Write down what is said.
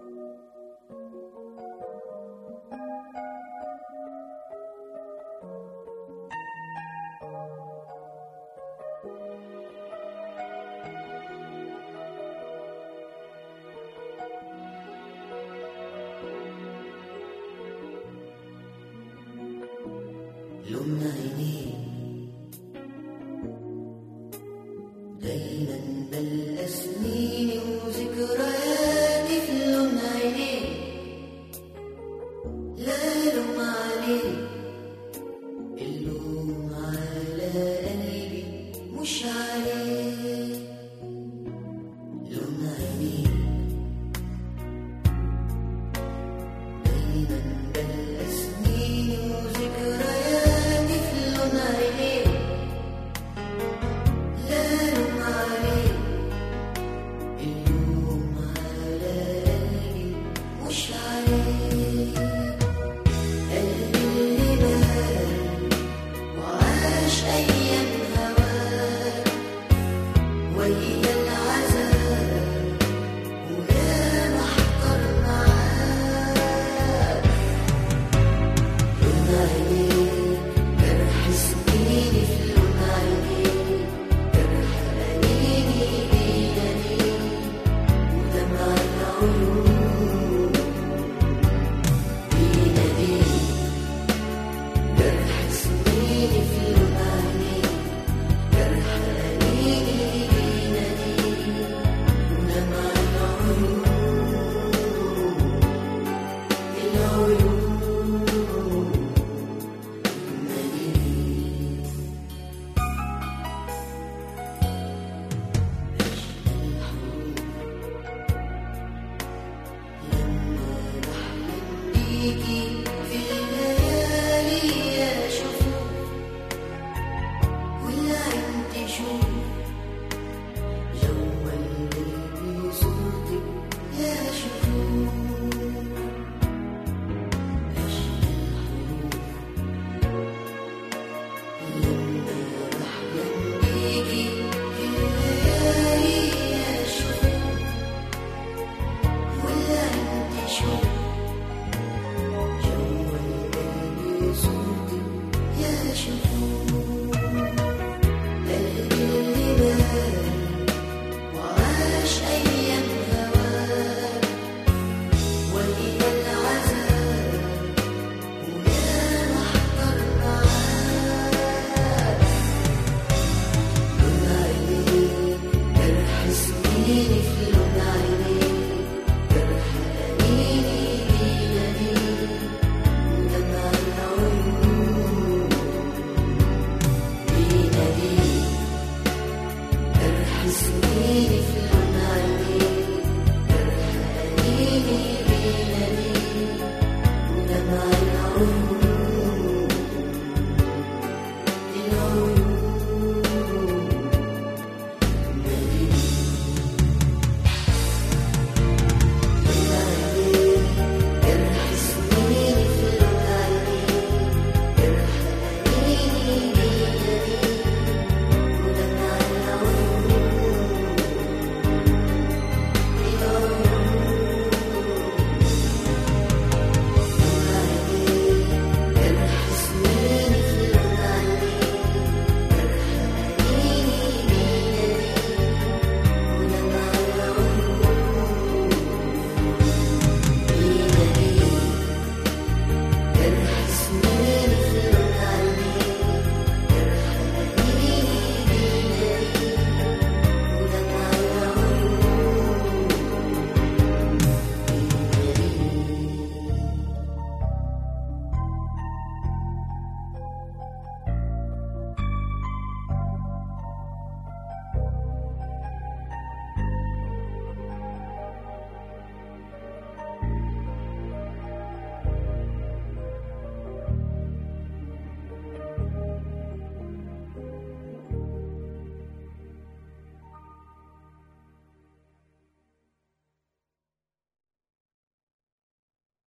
لون عينيه دايما بلقى سنيني وذكرياتي في لون عينيه لا لوم عليه اللوم على قلبي مش عليه لون عينيه دايما بلقى سنيني وذكرياتي في لون عينيه لا لوم عليه اللوم على قلبي مش عليه قلبي اللي بال وعاش أيام هواه ويا العذاب ويا محضر معاه لون عينيك جرح سنيني في لون عينيك جرح أنيني بيديك ودمع العيون بيناديك جرح سنيني في لون عينيك جرح أنيني بيناديك ودمع العيون العيون بيكي في الليالي أشوف والعين تشوف جوا قلبي صورتك يا شوف بيكي في الليالي أشوف والعين تشوف